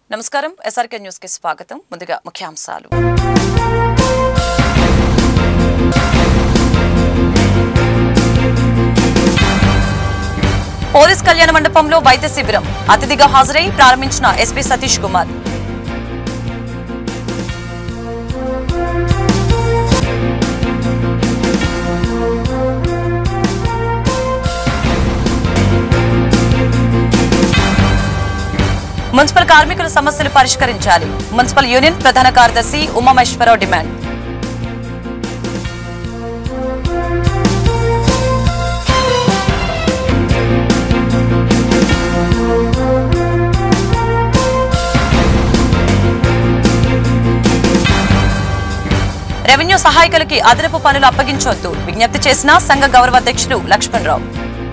నమస్కారం SRK news కి స్వాగతం ముందుగా ముఖ్యాంశాలు పోలీస్ కళ్యాణ మండపంలో వైద్య శిబిరం అతిథిగా హాజరై ప్రారంభించిన ఎస్పీ సతీష్ కుమార్ మున్సిపల్ కార్మికుల సమస్యలు పరిష్కరించాలి మున్సిపల్ యూనియన్ ప్రధాన కార్యదర్శి ఉమామేశ్వరరావు డిమాండ్ రెవెన్యూ సహాయకులకి అదనపు పనులు అప్పగించొద్దు విజ్ఞప్తి చేసిన సంఘ గౌరవ అధ్యక్షులు లక్ష్మణ్ రావు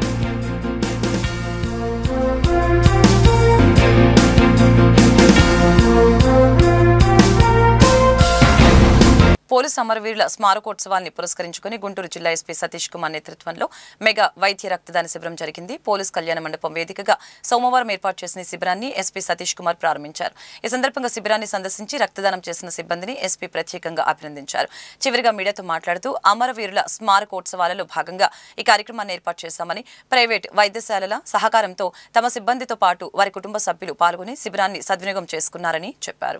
పోలీస్ అమరవీరుల స్మారకోత్సవాన్ని పురస్కరించుకుని గుంటూరు జిల్లా ఎస్పీ సతీష్ కుమార్ నేతృత్వంలో మెగా వైద్య రక్తదాన శిబిరం జరిగింది పోలీస్ కళ్యాణ మండపం వేదికగా సోమవారం ఏర్పాటు చేసిన ఈ శిబిరాన్ని ఎస్పీ సతీష్ కుమార్ ప్రారంభించారు ఈ సందర్భంగా శిబిరాన్ని సందర్శించి రక్తదానం చేసిన సిబ్బందిని ఎస్పీ ప్రత్యేకంగా అభినందించారు చివరిగా మీడియాతో మాట్లాడుతూ అమరవీరుల స్మారకోత్సవాలలో భాగంగా ఈ కార్యక్రమాన్ని ఏర్పాటు చేశామని ప్రైవేట్ వైద్యశాలల సహకారంతో తమ సిబ్బందితో పాటు వారి కుటుంబ సభ్యులు పాల్గొని శిబిరాన్ని సద్వినియోగం చేసుకున్నారని చెప్పారు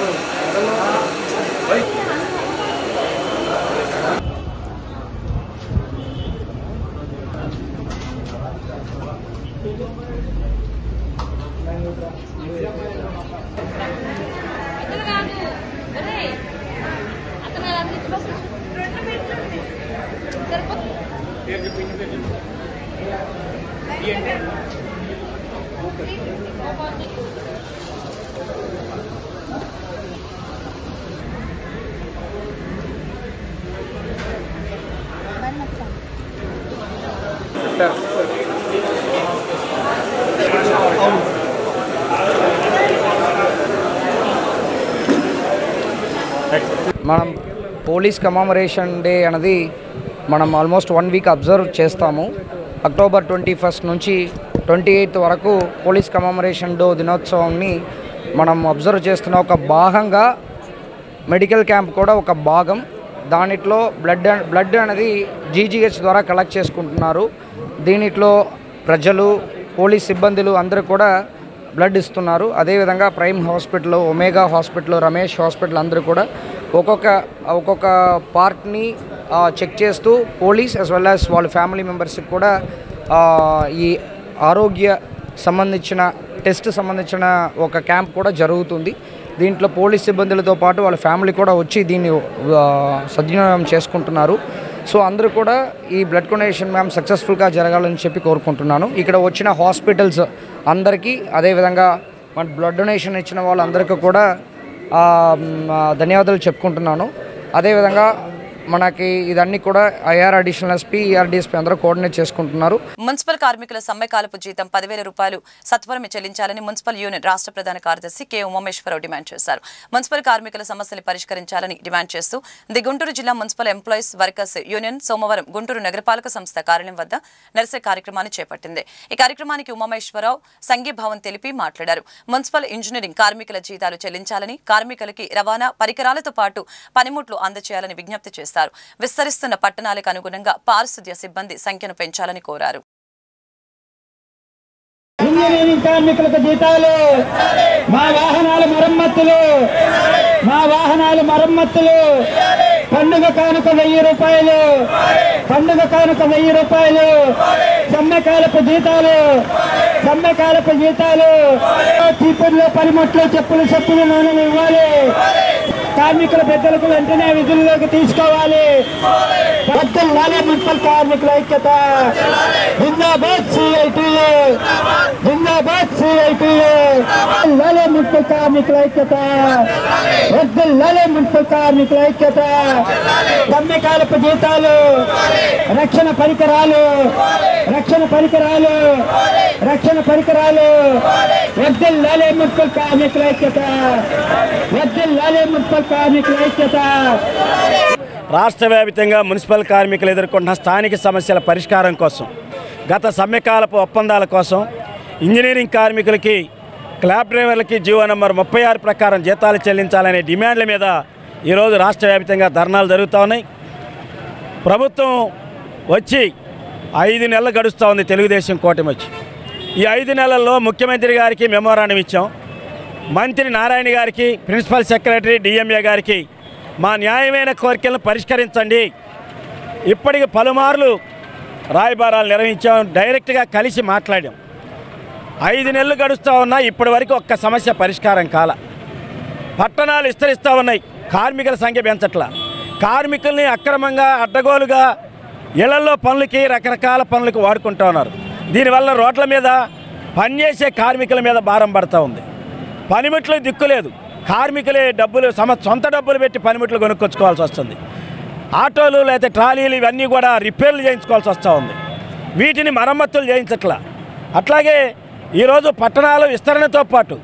మనం పోలీస్ కమామరేషన్ డే అనేది మనం ఆల్మోస్ట్ వన్ వీక్ అబ్జర్వ్ చేస్తాము అక్టోబర్ ట్వంటీ ఫస్ట్ నుంచి ట్వంటీ ఎయిత్ వరకు పోలీస్ కమామరేషన్ డో దినోత్సవాన్ని మనం అబ్జర్వ్ చేస్తున్న ఒక భాగంగా మెడికల్ క్యాంప్ కూడా ఒక భాగం దానిట్లో బ్లడ్ బ్లడ్ అనేది జీజీహెచ్ ద్వారా కలెక్ట్ చేసుకుంటున్నారు దీనిట్లో ప్రజలు పోలీస్ సిబ్బందులు అందరూ కూడా బ్లడ్ ఇస్తున్నారు అదేవిధంగా prime hospital Omega hospital Ramesh hospital అందరూ కూడా ఒక్కొక్క ఒక్కొక్క పార్ట్ని చెక్ చేస్తూ పోలీస్ యాజ్ వెల్ యాజ్ వాళ్ళ ఫ్యామిలీ మెంబర్స్కి కూడా ఆ, ఈ ఆరోగ్య సంబంధించిన టెస్ట్ సంబంధించిన ఒక క్యాంప్ కూడా జరుగుతుంది దీంట్లో పోలీస్ సిబ్బందులతో పాటు వాళ్ళ ఫ్యామిలీ కూడా వచ్చి దీన్ని ఆ, సద్వినియోగం చేసుకుంటున్నారు సో అందరూ కూడా ఈ బ్లడ్ డొనేషన్ మ్యామ్ సక్సెస్ఫుల్గా జరగాలని చెప్పి కోరుకుంటున్నాను ఇక్కడ వచ్చిన హాస్పిటల్స్ అందరికీ అదేవిధంగా మన బ్లడ్ డొనేషన్ ఇచ్చిన వాళ్ళందరికీ కూడా ఆ, మ్, ఆ, ధన్యవాదాలు చెప్పుకుంటున్నాను అదేవిధంగా మనకి ఇదన్నీ కూడా ఐఆర్ అడిషనల్ ఎస్పీ ఈఆర్డిఎస్పీ అందరూ కోఆర్డినేట్ చేసుకుంటున్నారు మున్సిపల్ కార్మికుల సమ్మెకాలపు జీతం పదివేల రూపాయలు సత్వరమే చెల్లించాలని మున్సిపల్ యూనియన్ రాష్ట్ర ప్రధాన కార్యదర్శి కె ఉమామేశ్వరరావు డిమాండ్ చేశారు మున్సిపల్ కార్మికుల సమస్యలు పరిష్కరించాలని డిమాండ్ చేస్తూ ది గుంటూరు జిల్లా మున్సిపల్ ఎంప్లాయీస్ వర్కర్స్ యూనియన్ సోమవారం గుంటూరు నగరపాలక సంస్థ కార్యాలయం వద్ద నిరసన కార్యక్రమాన్ని చేపట్టింది ఈ కార్యక్రమానికి ఉమామేశ్వరరావు సంఘీభావం తెలిపి మాట్లాడారు మున్సిపల్ ఇంజనీరింగ్ కార్మికుల జీతాలు చెల్లించాలని కార్మికులకి రవాణా పరికరాలతో పాటు పనిముట్లు అందజేయాలని విజ్ఞప్తి చేశారు విస్తరిస్తున్న పట్టణాలకు అనుగుణంగా పారిశుద్ధ్య సిబ్బంది సంఖ్యను పెంచాలని కోరారు ఇంజనీరింగ్ కార్మికులకు జీతాలు మా వాహనాల మరమ్మతులు మా వాహనాల మరమ్మతులు పండుగ కానుక వెయ్యి రూపాయలు పండుగ కానుక వెయ్యి రూపాయలు సమ్మెకాలపు జీతాలు సమ్మెకాలపు జీతాలు చీపుర్లు పనిముట్లు చెప్పులు చెప్పులు నూనెలు ఇవ్వాలి కార్మికుల పెద్దలకు వెంటనే విధుల్లోకి తీసుకోవాలి వర్ధిల్లాలి మున్సిపల్ కార్మికుల ఐక్యత జిందాబాద్ సిఐటియు జిందాబాద్ సిఐటియు లాలే మున్సిపల్ కార్మికుల ఐక్యత వర్ధిల్లాలి మున్సిపల్ కార్మికుల ఐక్యత సమ్మెకాలపు జీతాలు రక్షణ పరికరాలు రక్షణ పరికరాలు రక్షణ పరికరాలు వర్ధిల్లాలి మున్సిపల్ కార్మికుల ఐక్యత వర్ధిల్లాలి మున్సిపల్ కార్మికుల ఐక్యత రాష్ట్ర వ్యాప్తంగా మున్సిపల్ కార్మికులు ఎదుర్కొంటున్న స్థానిక సమస్యల పరిష్కారం కోసం గత సమ్మెకాలపు ఒప్పందాల కోసం ఇంజనీరింగ్ కార్మికులకి క్లాబ్ డ్రైవర్లకి జీవో నెంబర్ ముప్పై ఆరు ప్రకారం జీతాలు చెల్లించాలనే డిమాండ్ల మీద ఈరోజు రాష్ట్ర వ్యాప్తంగా ధర్నాలు జరుగుతూ ఉన్నాయి ప్రభుత్వం వచ్చి ఐదు నెలలు గడుస్తూ ఉంది తెలుగుదేశం కూటమి వచ్చి ఈ ఐదు నెలల్లో ముఖ్యమంత్రి గారికి మెమోరాండం ఇచ్చాం మంత్రి నారాయణ గారికి ప్రిన్సిపల్ సెక్రటరీ డిఎంఏ గారికి మా న్యాయమైన కోరికలను పరిష్కరించండి ఇప్పటికి పలుమార్లు రాయబారాలు నిర్వహించాం డైరెక్ట్గా కలిసి మాట్లాడాం ఐదు నెలలు గడుస్తూ ఉన్నా ఇప్పటి వరకు ఒక్క సమస్య పరిష్కారం కాల పట్టణాలు విస్తరిస్తూ ఉన్నాయి కార్మికుల సంఖ్య పెంచట్ల కార్మికుల్ని అక్రమంగా అడ్డగోలుగా ఇళ్లలో పనులకి రకరకాల పనులకు వాడుకుంటూ ఉన్నారు దీనివల్ల రోడ్ల మీద పనిచేసే కార్మికుల మీద భారం పడుతూ ఉంది పనిముట్లు దిక్కులేదు కార్మికులే డబ్బులు సమ సొంత డబ్బులు పెట్టి పనిముట్లు కొనుక్కొచ్చుకోవాల్సి వస్తుంది ఆటోలు లేకపోతే ట్రాలీలు ఇవన్నీ కూడా రిపేర్లు చేయించుకోవాల్సి వస్తూ ఉంది వీటిని మరమ్మతులు చేయించట్లా అట్లాగే ఈరోజు పట్టణాల విస్తరణతో పాటు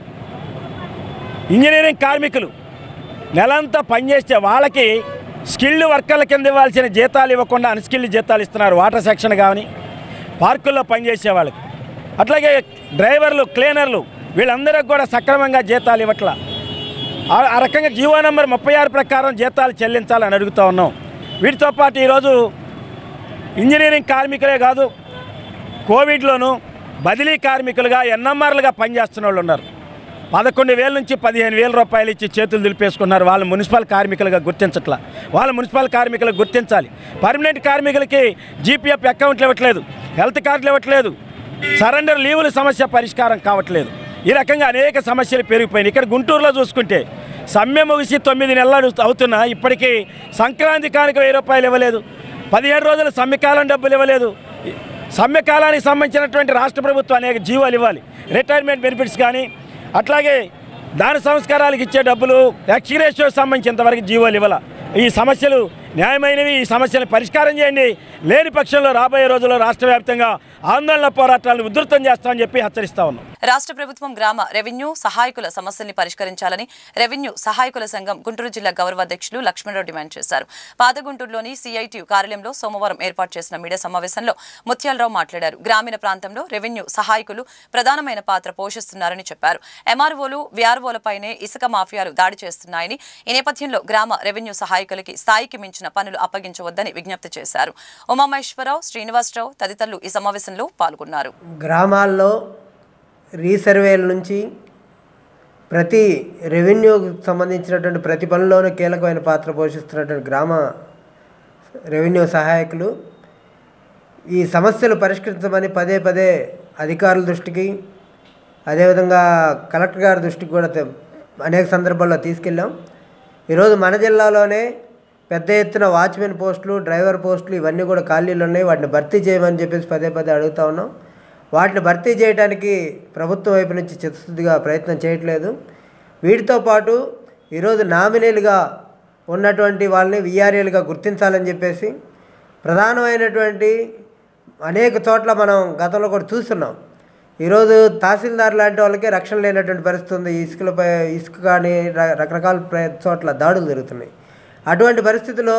ఇంజనీరింగ్ కార్మికులు నెలంతా పనిచేస్తే వాళ్ళకి స్కిల్డ్ వర్కర్ల కింద ఇవ్వాల్సిన జీతాలు ఇవ్వకుండా అన్స్కిల్డ్ జీతాలు ఇస్తున్నారు వాటర్ సెక్షన్ కానీ పార్కుల్లో పనిచేసే వాళ్ళకి అట్లాగే డ్రైవర్లు క్లీనర్లు వీళ్ళందరికీ కూడా సక్రమంగా జీతాలు ఇవ్వట్లా ఆ ఆ రకంగా జీవో నెంబర్ ముప్పై ఆరు ప్రకారం జీతాలు చెల్లించాలని అడుగుతూ ఉన్నాం వీటితో పాటు ఈరోజు ఇంజనీరింగ్ కార్మికులే కాదు కోవిడ్లోనూ బదిలీ కార్మికులుగా ఎన్ఎంఆర్లుగా పనిచేస్తున్న వాళ్ళు ఉన్నారు పదకొండు వేల నుంచి పదిహేను వేల రూపాయలు ఇచ్చి చేతులు దులిపేసుకున్నారు వాళ్ళు మున్సిపల్ కార్మికులుగా గుర్తించట్లా వాళ్ళు మున్సిపల్ కార్మికులకు గుర్తించాలి పర్మనెంట్ కార్మికులకి జీపీఎఫ్ అకౌంట్లు ఇవ్వట్లేదు హెల్త్ కార్డులు ఇవ్వట్లేదు సరెండర్ లీవుల సమస్య పరిష్కారం కావట్లేదు ఈ రకంగా అనేక సమస్యలు పెరిగిపోయినాయి ఇక్కడ గుంటూరులో చూసుకుంటే సమ్మె ముగిసి తొమ్మిది నెలలు అవుతున్నా ఇప్పటికీ సంక్రాంతి కానుక వెయ్యి రూపాయలు ఇవ్వలేదు పదిహేడు రోజులు సమ్మెకాలం డబ్బులు ఇవ్వలేదు సమ్మె కాలానికి సంబంధించినటువంటి రాష్ట్ర ప్రభుత్వం అనేక జీవాలు ఇవ్వాలి రిటైర్మెంట్ బెనిఫిట్స్ కానీ అట్లాగే దాన సంస్కారాలకు ఇచ్చే డబ్బులు ఎక్స్గ్రేషియో సంబంధించినంతవరకు జీవాలు ఇవ్వాల ఈ సమస్యలు న్యాయమైనవి ఈ సమస్యలు పరిష్కారం చేయండి లేని పక్షంలో రాబోయే రోజుల్లో రాష్ట్ర వ్యాప్తంగా ఆందోళన పోరాటాలను ఉధృతం చేస్తామని చెప్పి హెచ్చరిస్తా ఉన్నాం రాష్ట్ర ప్రభుత్వం గ్రామ రెవెన్యూ సహాయకుల సమస్యల్ని పరిష్కరించాలని రెవెన్యూ సహాయకుల సంఘం గుంటూరు జిల్లా గౌరవ అధ్యక్షులు లక్ష్మణరావు డిమాండ్ చేశారు పాత గుంటూరులోని సిఐటి కార్యాలయంలో సోమవారం ఏర్పాటు చేసిన మీడియా సమావేశంలో ముత్యాలరావు మాట్లాడారు గ్రామీణ ప్రాంతంలో రెవెన్యూ సహాయకులు ప్రధానమైన పాత్ర పోషిస్తున్నారని చెప్పారు ఎంఆర్ఓలు విఆర్ఓలపైనే ఇసుక మాఫియాలు దాడి చేస్తున్నాయని ఈ నేపథ్యంలో గ్రామ రెవెన్యూ సహాయకులకి స్థాయికి మించిన పనులు అప్పగించవద్దని విజ్ఞప్తి చేశారు ఉమామహేశ్వరరావు శ్రీనివాసరావు తదితరులు ఈ సమావేశంలో పాల్గొన్నారు గ్రామాల్లో రీసర్వేల నుంచి ప్రతి రెవెన్యూకి సంబంధించినటువంటి ప్రతి పనిలోనూ కీలకమైన పాత్ర పోషిస్తున్నటువంటి గ్రామ రెవెన్యూ సహాయకులు ఈ సమస్యలు పరిష్కరించమని పదే పదే అధికారుల దృష్టికి అదేవిధంగా కలెక్టర్ గారి దృష్టికి కూడా తె- అనేక సందర్భాల్లో తీసుకెళ్ళాం ఈరోజు మన జిల్లాలోనే పెద్ద ఎత్తున వాచ్మెన్ పోస్టులు డ్రైవర్ పోస్టులు ఇవన్నీ కూడా ఖాళీలు ఉన్నాయి వాటిని భర్తీ చేయమని చెప్పేసి పదే పదే అడుగుతా ఉన్నాం వాటిని భర్తీ చేయడానికి ప్రభుత్వం వైపు నుంచి చిత్తశుద్ధిగా ప్రయత్నం చేయట్లేదు వీటితో పాటు ఈరోజు నామినీలుగా ఉన్నటువంటి వాళ్ళని విఆర్ఏలుగా గుర్తించాలని చెప్పేసి ప్రధానమైనటువంటి అనేక చోట్ల మనం గతంలో కూడా చూస్తున్నాం ఈరోజు తహసీల్దార్ లాంటి వాళ్ళకి రక్షణ లేనటువంటి పరిస్థితి ఉంది ఇసుకలపై ఇసుక కానీ ర- రకరకాల ప్ర- చోట్ల దాడులు జరుగుతున్నాయి అటువంటి పరిస్థితిలో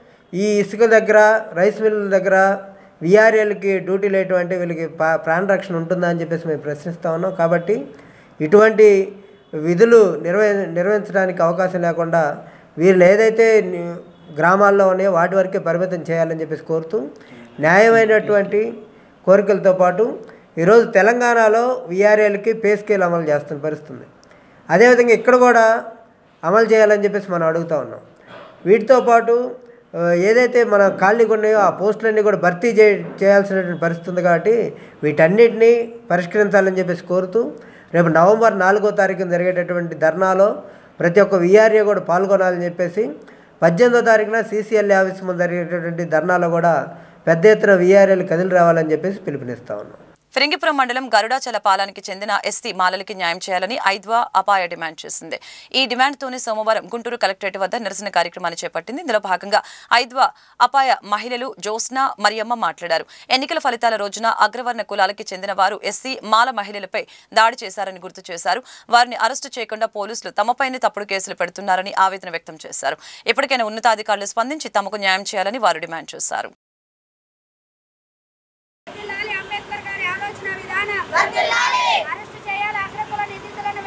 ఈ ఇసుక దగ్గర రైస్ మిల్లుల దగ్గర విఆర్ఏలకి డ్యూటీలు ఎటువంటి వీళ్ళకి పా- ప్రాణ రక్షణ ఉంటుందా అని చెప్పేసి మేము ప్రశ్నిస్తా ఉన్నాం కాబట్టి ఇటువంటి విధులు నిర్వహి నిర్వహించడానికి అవకాశం లేకుండా వీళ్ళు ఏదైతే ని- గ్రామాల్లో ఉన్నాయో వాటి వరకే పరిమితం చేయాలని చెప్పేసి కోరుతూ న్యాయమైనటువంటి కోరికలతో పాటు ఈరోజు తెలంగాణలో విఆర్ఏలకి పే స్కేల్ అమలు చేస్తున్న పరిస్థితి ఉంది అదేవిధంగా ఇక్కడ కూడా అమలు చేయాలని చెప్పేసి మనం అడుగుతా ఉన్నాం వీటితో పాటు ఆ, ఏదైతే మన ఖాళీగా ఉన్నాయో ఆ పోస్టులన్నీ కూడా భర్తీ చే చేయాల్సినటువంటి పరిస్థితి ఉంది కాబట్టి వీటన్నిటినీ పరిష్కరించాలని చెప్పేసి కోరుతూ రేపు నవంబర్ నాలుగో తారీఖున జరిగేటటువంటి ధర్నాలో ప్రతి ఒక్క విఆర్ఏ కూడా పాల్గొనాలని చెప్పేసి పద్దెనిమిదో తారీఖున సీసీఎల్ఏ ఆఫీస్ ముందు జరిగేటటువంటి ధర్నాలో కూడా పెద్ద ఎత్తున విఆర్ఏలు కదిలి రావాలని చెప్పేసి పిలుపునిస్తా ఉన్నాం ఫిరింగిపురం మండలం గరుడాచల పాలానికి చెందిన ఎస్టీ మాలలకి న్యాయం చేయాలని ఐద్వా అపాయ డిమాండ్ చేసింది ఈ డిమాండ్తోనే సోమవారం గుంటూరు కలెక్టరేట్ వద్ద నిరసన కార్యక్రమాన్ని చేపట్టింది ఇందులో భాగంగా ఐద్వా అపాయ మహిళలు జోస్న మరియమ్మ మాట్లాడారు ఎన్నికల ఫలితాల రోజున అగ్రవర్ణ కులాలకి చెందిన వారు ఎస్సీ మాల మహిళలపై దాడి చేశారని గుర్తు చేశారు వారిని అరెస్టు చేయకుండా పోలీసులు తమపైనే తప్పుడు కేసులు పెడుతున్నారని ఆవేదన వ్యక్తం చేశారు ఇప్పటికైనా ఉన్నతాధికారులు స్పందించి తమకు న్యాయం చేయాలని వారు డిమాండ్ చేశారు వర్ధిల్లాలి అంబేద్కర్ గారి ఆలోచన విధానం అరెస్టు చేయాలి అగ్రకుల నిందితులను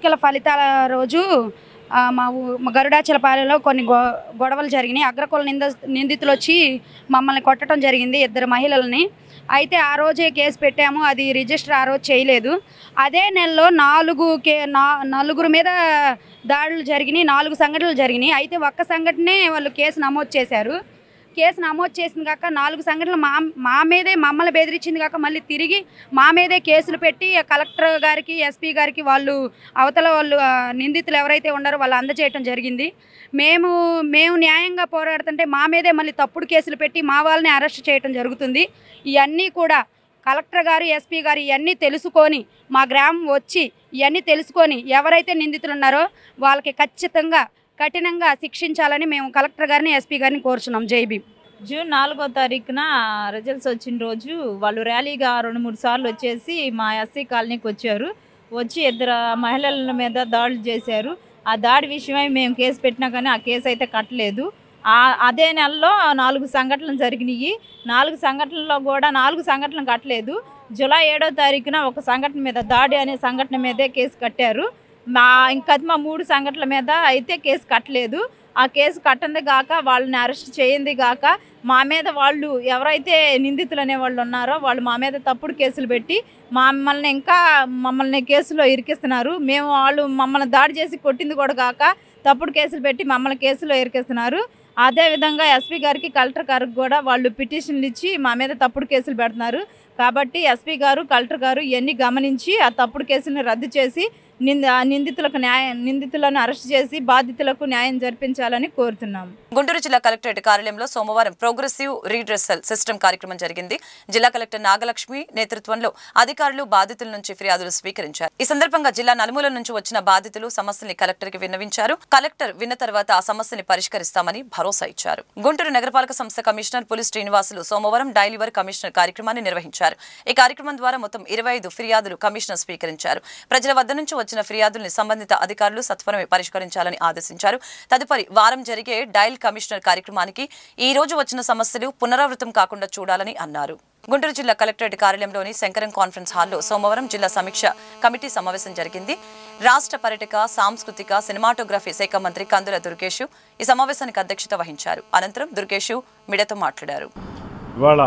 ఎన్నికల ఫలితాల రోజు ఆ, మా ఊ మా గరుడాచలపాలెంలో కొన్ని గొ గొడవలు జరిగినాయి అగ్రకుల నింద నిందితులు వచ్చి మమ్మల్ని కొట్టడం జరిగింది ఇద్దరు మహిళలని అయితే ఆ రోజే కేసు పెట్టాము అది రిజిస్టర్ ఆ రోజు చేయలేదు అదే నెలలో నాలుగు కే నా నలుగురు మీద దాడులు జరిగినాయి నాలుగు సంఘటనలు జరిగినాయి అయితే ఒక్క సంఘటనే వాళ్ళు కేసు నమోదు చేశారు కేసు నమోదు చేసింది కాక నాలుగు సంఘటనలు మా మా మీదే మమ్మల్ని బెదిరించింది కాక మళ్ళీ తిరిగి మా మీదే కేసులు పెట్టి కలెక్టర్ గారికి ఎస్పీ గారికి వాళ్ళు అవతల వాళ్ళు ఆ, నిందితులు ఎవరైతే ఉన్నారో వాళ్ళు అందజేయటం జరిగింది మేము మేము న్యాయంగా పోరాడుతుంటే మా మీదే మళ్ళీ తప్పుడు కేసులు పెట్టి మా వాళ్ళని అరెస్ట్ చేయటం జరుగుతుంది ఇవన్నీ కూడా కలెక్టర్ గారు ఎస్పీ గారు ఇవన్నీ తెలుసుకొని మా గ్రామం వచ్చి ఇవన్నీ తెలుసుకొని ఎవరైతే నిందితులు ఉన్నారో వాళ్ళకి ఖచ్చితంగా కఠినంగా శిక్షించాలని మేము కలెక్టర్ గారిని ఎస్పీ గారిని కోరుచున్నాం జై భీమ్ జూన్ నాలుగో తారీఖున రిజల్ట్స్ వచ్చిన రోజు వాళ్ళు ర్యాలీగా రెండు మూడు సార్లు వచ్చేసి మా ఎస్సీ కాలనీకి వచ్చారు వచ్చి ఇద్దరు మహిళల మీద దాడులు చేశారు ఆ దాడి విషయమై మేము కేసు పెట్టినా కానీ ఆ కేసు అయితే కట్టలేదు ఆ అదే నెలలో నాలుగు సంఘటనలు జరిగినాయి నాలుగు సంఘటనల్లో కూడా నాలుగు సంఘటనలు కట్టలేదు జూలై ఏడో తారీఖున ఒక సంఘటన మీద దాడి అనే సంఘటన మీదే కేసు కట్టారు మా ఇంకా మా మూడు సంఘటనల మీద అయితే కేసు కట్టలేదు ఆ కేసు కట్టంది గాక వాళ్ళని అరెస్ట్ చేయింది గాక మా మీద వాళ్ళు ఎవరైతే నిందితులు అనే వాళ్ళు ఉన్నారో వాళ్ళు మా మీద తప్పుడు కేసులు పెట్టి మమ్మల్ని ఇంకా మమ్మల్ని కేసులో ఇరికిస్తున్నారు మేము వాళ్ళు మమ్మల్ని దాడి చేసి కొట్టింది కూడా కాక తప్పుడు కేసులు పెట్టి మమ్మల్ని కేసులో ఇరికిస్తున్నారు అదేవిధంగా ఎస్పీ గారికి కలెక్టర్ గారికి కూడా వాళ్ళు పిటిషన్లు ఇచ్చి మా మీద తప్పుడు కేసులు పెడుతున్నారు కాబట్టి ఎస్పీ గారు కలెక్టర్ గారు ఇవన్నీ గమనించి ఆ తప్పుడు కేసులను రద్దు చేసి నింద ఆ నిందితులకు న్యాయం నిందితులను అరెస్ట్ చేసి బాధితులకు న్యాయం జరిపించాలని కోరుతున్నాము గుంటూరు జిల్లా కలెక్టరేట్ కార్యాలయంలో సోమవారం ప్రోగ్రెసివ్ రీడ్రెసల్ సిస్టమ్ కార్యక్రమం జరిగింది జిల్లా కలెక్టర్ నాగలక్ష్మి నేతృత్వంలో అధికారులు బాధితుల నుంచి ఫిర్యాదులు స్వీకరించారు ఈ సందర్భంగా జిల్లా నలుమూల నుంచి వచ్చిన బాధితులు సమస్యల్ని కలెక్టర్ కి విన్నవించారు కలెక్టర్ విన్న తర్వాత ఆ సమస్యని పరిష్కరిస్తామని భరోసా ఇచ్చారు గుంటూరు నగరపాలక సంస్థ కమిషనర్ పులి శ్రీనివాసులు సోమవారం డైలీవర్ కమిషనర్ కార్యక్రమాన్ని నిర్వహించారు ఈ కార్యక్రమం ద్వారా మొత్తం ఇరవై ఐదు ఫిర్యాదులు కమిషనర్ స్వీకరించారు ప్రజల వద్ద నుంచి వచ్చిన ఫిర్యాదుల్ని సంబంధిత అధికారులు సత్వరమే పరిష్కరించాలని ఆదేశించారు తదుపరి వారం జరిగే డైల్ కమిషనర్ కార్యక్రమానికి ఈ రోజు వచ్చిన సమస్యలు పునరావృతం కాకుండా చూడాలని అన్నారు గుంటూరు జిల్లా కలెక్టరేట్ కార్యాలయంలోని శంకరం కాన్ఫరెన్స్ హాల్లో సోమవారం జిల్లా సమీక్ష కమిటీ సమావేశం జరిగింది రాష్ట్ర పర్యాటక సాంస్కృతిక సినిమాటోగ్రఫీ శాఖ మంత్రి కందుల దుర్గేషు ఈ సమావేశానికి అధ్యక్షత వహించారు అనంతరం దుర్గేషు మీడియాతో మాట్లాడారు ఇవాళ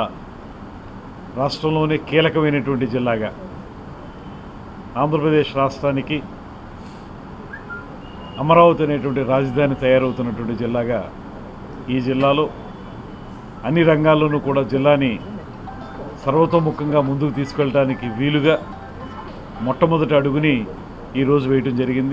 రాష్ట్రంలోనే కీలకమైనటువంటి జిల్లాగా ఆంధ్రప్రదేశ్ రాష్ట్రానికి అమరావతి అనేటువంటి రాజధాని తయారవుతున్నటువంటి జిల్లాగా ఈ జిల్లాలో అన్ని రంగాల్లోనూ కూడా జిల్లాని సర్వతోముఖంగా ముందుకు తీసుకెళ్ళడానికి వీలుగా మొట్టమొదటి అడుగుని ఈరోజు వేయటం జరిగింది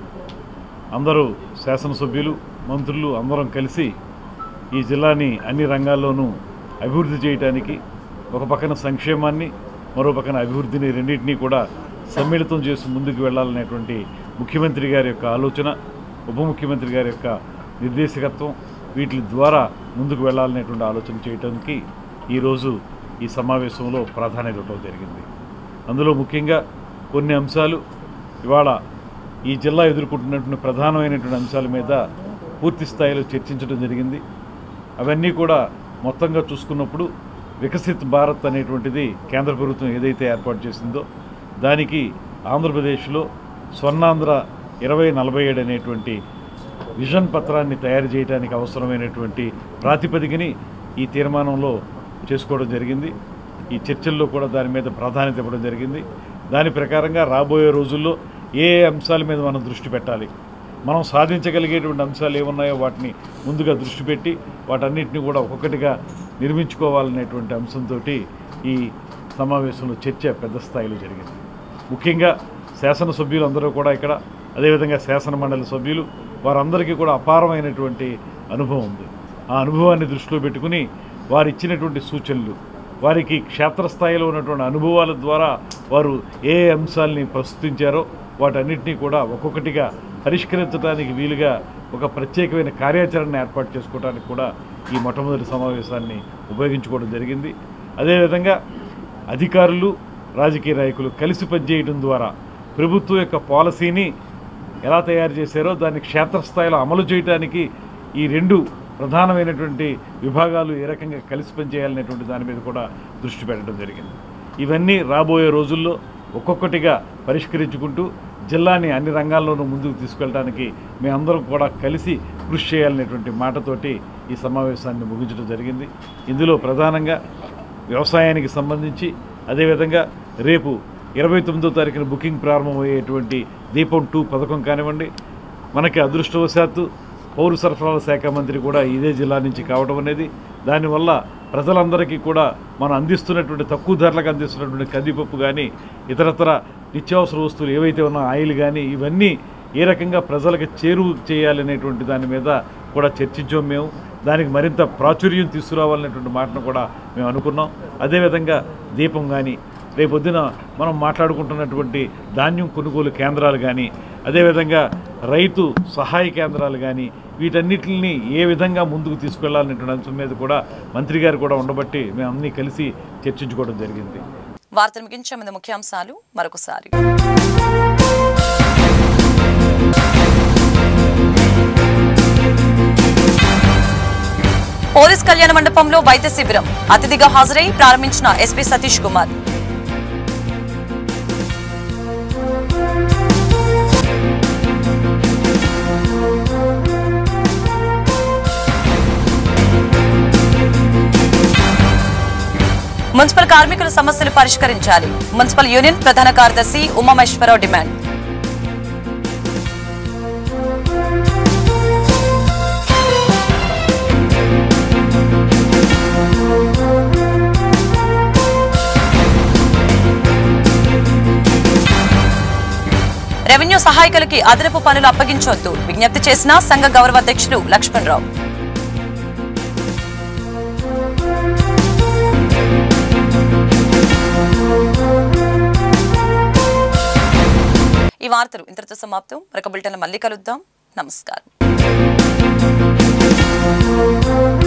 అందరూ శాసనసభ్యులు మంత్రులు అందరం కలిసి ఈ జిల్లాని అన్ని రంగాల్లోనూ అభివృద్ధి చేయడానికి ఒక పక్కన సంక్షేమాన్ని మరో పక్కన అభివృద్ధిని రెండింటినీ కూడా సమ్మిళితం చేసి ముందుకు వెళ్ళాలనేటువంటి ముఖ్యమంత్రి గారి యొక్క ఆలోచన ఉప ముఖ్యమంత్రి గారి యొక్క నిర్దేశకత్వం వీటి ద్వారా ముందుకు వెళ్ళాలనేటువంటి ఆలోచన చేయడానికి ఈరోజు ఈ సమావేశంలో ప్రాధాన్యత ఇవ్వడం జరిగింది అందులో ముఖ్యంగా కొన్ని అంశాలు ఇవాళ ఈ జిల్లా ఎదుర్కొంటున్నటువంటి ప్రధానమైనటువంటి అంశాల మీద పూర్తి స్థాయిలో చర్చించడం జరిగింది అవన్నీ కూడా మొత్తంగా చూసుకున్నప్పుడు వికసిత్ భారత్ అనేటువంటిది కేంద్ర ప్రభుత్వం ఏదైతే ఏర్పాటు చేసిందో దానికి ఆంధ్రప్రదేశ్లో స్వర్ణాంధ్ర ఇరవై నలభై ఏడు అనేటువంటి విజన్ పత్రాన్ని తయారు చేయడానికి అవసరమైనటువంటి ప్రాతిపదికని ఈ తీర్మానంలో చేసుకోవడం జరిగింది ఈ చర్చల్లో కూడా దాని మీద ప్రాధాన్యత ఇవ్వడం జరిగింది దాని ప్రకారంగా రాబోయే రోజుల్లో ఏ ఏ అంశాల మీద మనం దృష్టి పెట్టాలి మనం సాధించగలిగేటువంటి అంశాలు ఏమున్నాయో వాటిని ముందుగా దృష్టి పెట్టి వాటన్నిటిని కూడా ఒక్కొక్కటిగా నిర్మించుకోవాలనేటువంటి అంశంతో ఈ సమావేశంలో చర్చ పెద్ద స్థాయిలో జరిగింది ముఖ్యంగా శాసనసభ్యులు అందరూ కూడా ఇక్కడ అదేవిధంగా శాసన మండలి సభ్యులు వారందరికీ కూడా అపారమైనటువంటి అనుభవం ఉంది ఆ అనుభవాన్ని దృష్టిలో పెట్టుకుని వారు ఇచ్చినటువంటి సూచనలు వారికి క్షేత్రస్థాయిలో ఉన్నటువంటి అనుభవాల ద్వారా వారు ఏ అంశాలని ప్రస్తుతించారో వాటన్నిటినీ కూడా ఒక్కొక్కటిగా పరిష్కరించడానికి వీలుగా ఒక ప్రత్యేకమైన కార్యాచరణ ఏర్పాటు చేసుకోవడానికి కూడా ఈ మొట్టమొదటి సమావేశాన్ని ఉపయోగించుకోవడం జరిగింది అదేవిధంగా అధికారులు రాజకీయ నాయకులు కలిసి పనిచేయడం ద్వారా ప్రభుత్వం యొక్క పాలసీని ఎలా తయారు చేశారో దాన్ని క్షేత్రస్థాయిలో అమలు చేయడానికి ఈ రెండు ప్రధానమైనటువంటి విభాగాలు ఏ రకంగా కలిసి పనిచేయాలనేటువంటి దాని మీద కూడా దృష్టి పెట్టడం జరిగింది ఇవన్నీ రాబోయే రోజుల్లో ఒక్కొక్కటిగా పరిష్కరించుకుంటూ జిల్లాని అన్ని రంగాల్లోనూ ముందుకు తీసుకెళ్ళడానికి మేమందరం కూడా కలిసి కృషి చేయాలనేటువంటి మాటతోటి ఈ సమావేశాన్ని ముగించడం జరిగింది ఇందులో ప్రధానంగా వ్యవసాయానికి సంబంధించి అదేవిధంగా రేపు ఇరవై తొమ్మిదో తారీఖున బుకింగ్ ప్రారంభమయ్యేటువంటి దీపం టూ పథకం కానివ్వండి మనకి అదృష్టవశాత్తు పౌర సరఫరాల శాఖ మంత్రి కూడా ఇదే జిల్లా నుంచి కావడం అనేది దానివల్ల ప్రజలందరికీ కూడా మనం అందిస్తున్నటువంటి తక్కువ ధరలకు అందిస్తున్నటువంటి కందిపప్పు కానీ ఇతరతర నిత్యావసర వస్తువులు ఏవైతే ఉన్నా ఆయిల్ కానీ ఇవన్నీ ఏ రకంగా ప్రజలకు చేరువ చేయాలనేటువంటి దాని మీద కూడా చర్చించాం మేము దానికి మరింత ప్రాచుర్యం తీసుకురావాలనేటువంటి మాటను కూడా మేము అనుకున్నాం అదేవిధంగా దీపం కానీ రేపొద్దున మనం మాట్లాడుకుంటున్నటువంటి ధాన్యం కొనుగోలు కేంద్రాలు కానీ అదేవిధంగా రైతు సహాయ కేంద్రాలు కానీ వీటన్నిటిని ఏ విధంగా ముందుకు తీసుకెళ్లాలనేటువంటి అంశం మీద కూడా మంత్రి గారు కూడా ఉండబట్టి మేము అన్నీ కలిసి చర్చించుకోవడం జరిగింది వార్తలు ముగించే ముందు ముఖ్యాంశాలు మరొకసారి పోలీస్ కళ్యాణ మండపంలో వైద్య శిబిరం అతిథిగా హాజరై ప్రారంభించిన ఎస్పీ సతీష్ కుమార్ మున్సిపల్ కార్మికుల సమస్యలు పరిష్కరించాలి మున్సిపల్ యూనియన్ ప్రధాన కార్యదర్శి ఉమామేశ్వరరావు డిమాండ్ రెవెన్యూ సహాయకులకి అదనపు పనులు అప్పగించొద్దు విజ్ఞప్తి చేసిన సంఘ గౌరవ అధ్యక్షులు లక్ష్మణ్ రావు ఈ వార్తలు ఇంతటితో సమాప్తం మరొక బులెటిన్ మళ్ళీ కలుద్దాం నమస్కారం